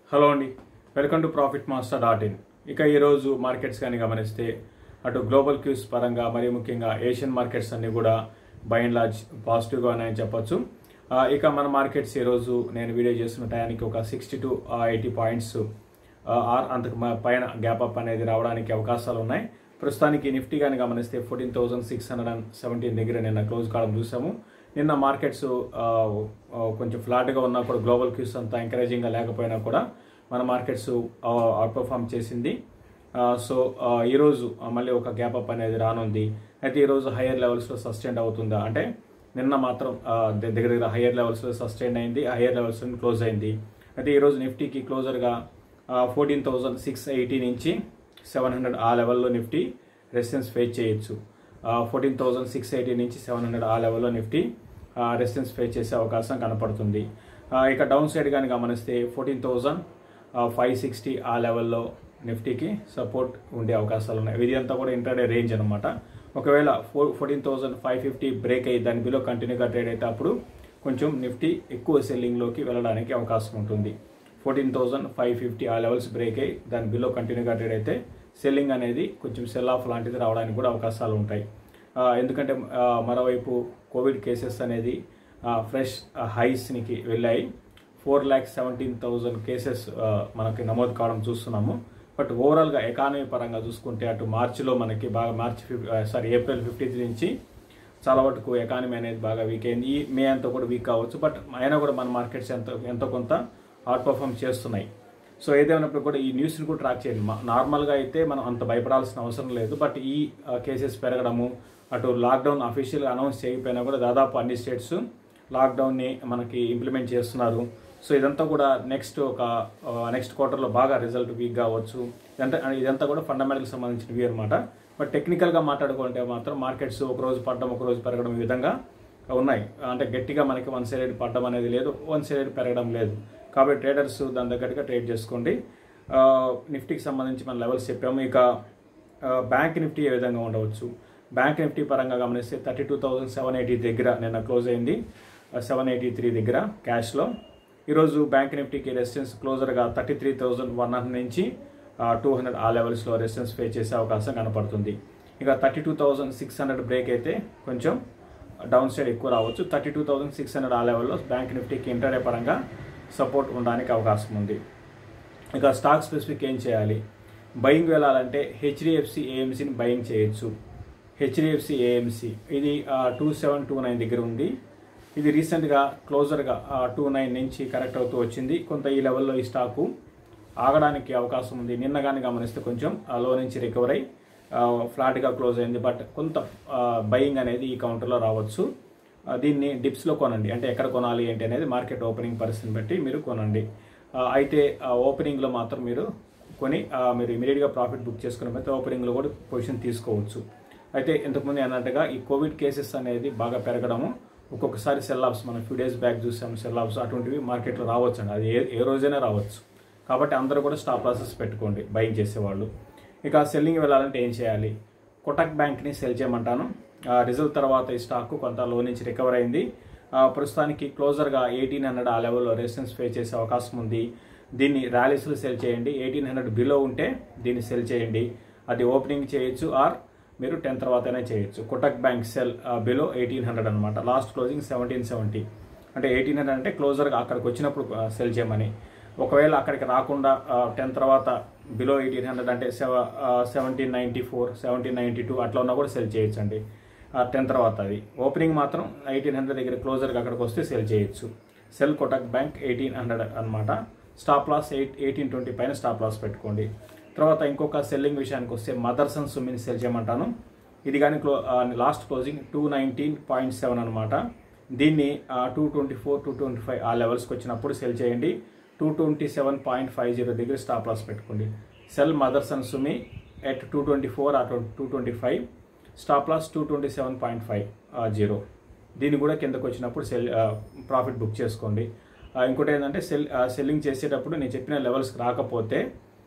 hello అండి welcome to profit master dot in ఇక ఈరోజు మార్కెట్స్ కానీ గమనిస్తే అటు గ్లోబల్ క్యూస్ పరంగా మరి ముఖ్యంగా ఏషియన్ మార్కెట్స్ అన్ని కూడా బై అండ్ లార్జ్ పాజిటివ్గా ఉన్నాయని చెప్పొచ్చు ఆ, ఇక మన మార్కెట్స్ ఈరోజు నేను వీడియో చేస్తున్న టయానికి ఒక sixty to eighty points or అంతకు మ- పైన గ్యాప్ అప్ అనేది రావడానికి అవకాశాలు ఉన్నాయి ప్రస్తుతానికి నిఫ్టీ కానీ గమనిస్తే fourteen thousand six hundred and seventeen దగ్గర నిన్న క్లోజ్ కావడం చూసాము నిన్న మార్కెట్స్ ఆ, ఆ, కొంచెం ఫ్లాట్గా ఉన్నా కూడా గ్లోబల్ క్యూస్ అంతా ఎంకరేజింగ్గా లేకపోయినా కూడా మన మార్కెట్స్ అవుట్ పర్ఫామ్ చేసింది ఆ, సో ఆ, ఈరోజు ఆ, మళ్ళీ ఒక గ్యాప్ అప్ అనేది రానుంది అయితే ఈరోజు హయ్యర్ లెవెల్స్లో సస్టైన్ అవుతుందా అంటే నిన్న మాత్రం ఆ, ద- దగ్గర దగ్గర హయ్యర్ లెవెల్స్లో సస్టైన్ అయింది హయ్యర్ లెవెల్స్ క్లోజ్ అయింది అయితే ఈరోజు నిఫ్టీకి క్లోజర్గా ఫోర్టీన్ థౌజండ్ సిక్స్ ఎయిటీ నుంచి సెవెన్ హండ్రెడ్ ఆ లెవెల్లో నిఫ్టీ రెసిస్టెన్స్ ఫేస్ చేయొచ్చు ఫోర్టీన్ థౌజండ్ సిక్స్ ఎయిటీ నుంచి సెవెన్ హండ్రెడ్ ఆ లెవెల్లో నిఫ్టీ రెసిస్టెన్స్ ఫేస్ చేసే అవకాశం కనపడుతుంది ఆ, ఇక డౌన్ సైడ్ కానీ గమనిస్తే ఫోర్టీన్ థౌజండ్ ఫైవ్ సిక్స్టీ ఆ లెవెల్లో నిఫ్టీకి సపోర్ట్ ఉండే అవకాశాలు ఉన్నాయి ఇది అంతా కూడా ఇంటర్డే రేంజ్ అనమాట ఒకవేళ four fourteen thousand five fifty break అయ్యి దాని బిలో కంటిన్యూగా ట్రేడ్ అయితే అప్పుడు కొంచెం నిఫ్టీ ఎక్కువ సెల్లింగ్లోకి వెళ్ళడానికి అవకాశం ఉంటుంది ఫోర్టీన్ థౌజండ్ ఫైవ్ ఫిఫ్టీ ఆ లెవెల్స్ బ్రేక్ అయ్యి దాని బిలో కంటిన్యూగా ట్రేడ్ అయితే సెల్లింగ్ అనేది కొంచెం సెల్ ఆఫ్ లాంటిది రావడానికి కూడా అవకాశాలు ఉంటాయి ఆ, ఎందుకంటే ఆ, మరోవైపు కోవిడ్ కేసెస్ అనేది ఫ్రెష్ హైస్నికి వెళ్ళాయి four lakh seventeen thousand cases మనకి నమోదు కావడం చూస్తున్నాము బట్ ఓవరాల్గా ఎకానమీ పరంగా చూసుకుంటే అటు మార్చిలో మనకి బాగా మార్చి ఫిఫ్ సారీ ఏప్రిల్ ఫిఫ్టీన్త్ నుంచి చాలా వరకు ఎకానమీ అనేది బాగా వీక్ అయింది ఈ మే అంతా కూడా వీక్ కావచ్చు బట్ అయినా కూడా మన మార్కెట్స్ ఎంతో ఎంతో కొంత అవుట్ పర్ఫామ్ చేస్తున్నాయి సో ఏదేమైనప్పుడు కూడా ఈ న్యూస్ని కూడా ట్రాక్ చేయండి మా- నార్మల్గా అయితే మనం అంత భయపడాల్సిన అవసరం లేదు బట్ ఈ కేసెస్ పెరగడము అటు లాక్డౌన్ అఫీషియల్గా అనౌన్స్ చేయకపోయినా కూడా దాదాపు అన్ని స్టేట్స్ లాక్డౌన్ని మనకి ఇంప్లిమెంట్ చేస్తున్నారు సో ఇదంతా కూడా నెక్స్ట్ ఒక నెక్స్ట్ క్వార్టర్లో బాగా రిజల్ట్ వీక్ కావచ్చు ఇదంతా ఇదంతా కూడా ఫండమెంటల్కి సంబంధించిన వ్యూ అనమాట బట్ టెక్నికల్గా మాట్లాడుకుంటే మాత్రం మార్కెట్స్ ఒక రోజు పడడం ఒక రోజు పెరగడం ఈ విధంగా ఉన్నాయి అంటే గట్టిగా మనకి వన్ సైడ్ పడడం అనేది లేదు వన్ సైడ్ పెరగడం లేదు కాబట్టి ట్రేడర్స్ దాని తగ్గట్టుగా ట్రేడ్ చేసుకోండి ఆ, నిఫ్టీకి సంబంధించి మన లెవెల్స్ చెప్పాము ఇక ఆ, బ్యాంక్ నిఫ్టీ ఏ విధంగా ఉండవచ్చు బ్యాంక్ నిఫ్టీ పరంగా గమనిస్తే thirty two thousand seven eighty దగ్గర నిన్న క్లోజ్ అయింది సెవెన్ ఎయిటీ త్రీ దగ్గర క్యాష్లో ఈరోజు బ్యాంక్ నిఫ్టీకి రెసిస్టెన్స్ క్లోజర్గా thirty three thousand one hundred నుంచి టూ హండ్రెడ్ ఆ లెవెల్స్లో రెసిస్టెన్స్ ఫేస్ చేసే అవకాశం కనపడుతుంది ఇక thirty two thousand six hundred break అయితే కొంచెం డౌన్ సైడ్ ఎక్కువ రావచ్చు thirty two thousand six hundred ఆ లెవెల్లో బ్యాంక్ నిఫ్టీకి ఇంటర్డే పరంగా సపోర్ట్ ఉండడానికి అవకాశం ఉంది ఇక స్టాక్ స్పెసిఫిక్ ఏం చేయాలి బయింగ్ వెళ్ళాలంటే హెచ్డిఎఫ్సి ఏఎంసీని బయింగ్ చేయొచ్చు హెచ్డిఎఫ్సి ఏఎంసీ ఇది టూ సెవెన్ టూ నైన్ దగ్గర ఉంది ఇది రీసెంట్గా క్లోజర్గా టూ నైన్ నుంచి కరెక్ట్ అవుతూ వచ్చింది కొంత ఈ లెవెల్లో ఈ స్టాకు ఆగడానికి అవకాశం ఉంది నిన్న కానీ గమనిస్తే కొంచెం ఆ లో నుంచి రికవర్ అయ్యి ఆ, ఫ్లాట్గా క్లోజ్ అయింది బట్ కొంత బయింగ్ అనేది ఈ కౌంటర్లో రావచ్చు ఆ, దీన్ని డిప్స్లో కొనండి అంటే ఎక్కడ కొనాలి ఏంటి అనేది మార్కెట్ ఓపెనింగ్ పరిస్థితిని బట్టి మీరు కొనండి ఆ, అయితే ఆ, ఓపెనింగ్లో మాత్రం మీరు కొని ఆ, మీరు ఇమీడియట్గా ప్రాఫిట్ బుక్ చేసుకున్న అయితే ఓపెనింగ్లో కూడా పొజిషన్ తీసుకోవచ్చు అయితే ఇంతకుముందు అన్నట్టుగా ఈ కోవిడ్ కేసెస్ అనేది బాగా పెరగడము ఒక్కొక్కసారి సెల్ ఆఫ్స్ మనం ఫ్యూ డేస్ బ్యాక్ చూసాము సెల్ ఆఫ్స్ అటువంటివి మార్కెట్లో రావచ్చు అండి అది ఏ ఏ రోజైనా రావచ్చు కాబట్టి అందరూ కూడా స్టాప్ లాసెస్ పెట్టుకోండి బయింగ్ చేసేవాళ్ళు ఇక సెల్లింగ్ వెళ్ళాలంటే ఏం చేయాలి కొటక్ బ్యాంక్ని సెల్ చేయమంటాను ఆ, రిజల్ట్ తర్వాత ఈ స్టాక్ కొంత లో నుంచి రికవర్ అయింది ఆ, ప్రస్తుతానికి క్లోజర్గా ఎయిటీన్ హండ్రెడ్ ఆ లెవెల్లో రెసిస్టెన్స్ ఫేస్ చేసే అవకాశం ఉంది దీన్ని ర్యాలీస్లో సెల్ చేయండి ఎయిటీన్ హండ్రెడ్ బిలో ఉంటే దీన్ని సెల్ చేయండి అది ఓపెనింగ్ చేయొచ్చు ఆర్ మీరు టెన్ తర్వాతనే చేయొచ్చు Kotak bank sell below eighteen hundred అనమాట లాస్ట్ క్లోజింగ్ సెవెంటీన్ సెవెంటీ అంటే ఎయిటీన్ హండ్రెడ్ అంటే క్లోజర్గా అక్కడికి వచ్చినప్పుడు సెల్ చేయమని ఒకవేళ అక్కడికి రాకుండా టెన్ తర్వాత బిలో ఎయిటీన్ హండ్రెడ్ అంటే సెవ seventeen ninety four seventeen ninety two అట్లా ఉన్నా కూడా సెల్ చేయొచ్చు అండి టెన్ తర్వాత అది ఓపెనింగ్ మాత్రం ఎయిటీన్ హండ్రెడ్ దగ్గర క్లోజర్గా అక్కడికి వస్తే సెల్ చేయొచ్చు sell Kotak bank eighteen hundred అనమాట stop loss eight eighteen twenty పైన స్టాప్ లాస్ పెట్టుకోండి తర్వాత ఇంకొక సెల్లింగ్ విషయానికి వస్తే మదర్సన్ సుమిని సెల్ చేయమంటాను ఇది కానీ క్లో last closing two nineteen point seven అనమాట దీన్ని two twenty four two twenty five ఆ లెవెల్స్కి వచ్చినప్పుడు సెల్ చేయండి two twenty seven point five zero దగ్గర స్టాప్ లాస్ పెట్టుకోండి sell Motherson Sumi at two twenty four ఆ two twenty five stop loss two twenty seven point five zero దీన్ని కూడా కిందకు వచ్చినప్పుడు సెల్ ప్రాఫిట్ బుక్ చేసుకోండి ఆ, ఇంకోటి ఏంటంటే సెల్ సెల్లింగ్ చేసేటప్పుడు నేను చెప్పిన లెవెల్స్కి రాకపోతే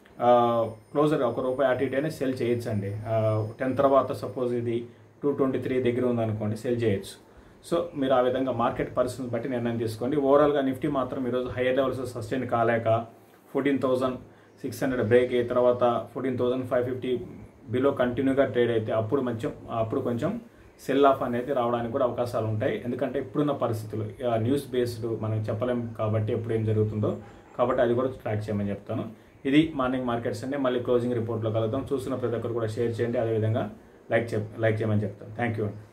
క్లోజర్ ఒక రూపాయి అటు ఇటు అయినా సెల్ చేయొచ్చండి టెన్ తర్వాత సపోజ్ ఇది టూ ట్వంటీ త్రీ దగ్గర ఉందనుకోండి సెల్ చేయొచ్చు సో మీరు ఆ విధంగా మార్కెట్ పరిస్థితిని బట్టి నిర్ణయం తీసుకోండి ఓవరాల్గా నిఫ్టీ మాత్రం ఈరోజు హైయర్ లెవెల్స్ సస్టైన్ కాలేక fourteen thousand six hundred break అయిన తర్వాత fourteen thousand five fifty below కంటిన్యూగా ట్రేడ్ అయితే అప్పుడు కొంచెం అప్పుడు కొంచెం సెల్ ఆఫ్ అనేది రావడానికి కూడా అవకాశాలు ఉంటాయి ఎందుకంటే ఇప్పుడున్న పరిస్థితులు ఆ, న్యూస్ బేస్డ్ మనం చెప్పలేం కాబట్టి ఎప్పుడు ఏం జరుగుతుందో కాబట్టి అది కూడా ట్రాక్ చేయమని చెప్తాను ఇది మార్నింగ్ మార్కెట్స్ అండి మళ్ళీ క్లోజింగ్ రిపోర్ట్లో కలుద్దాం చూస్తున్న ప్రతి ఒక్కరు కూడా షేర్ చేయండి అదేవిధంగా లైక్ చెప్ లైక్ చేయమని చెప్తాను థ్యాంక్ యూ అండి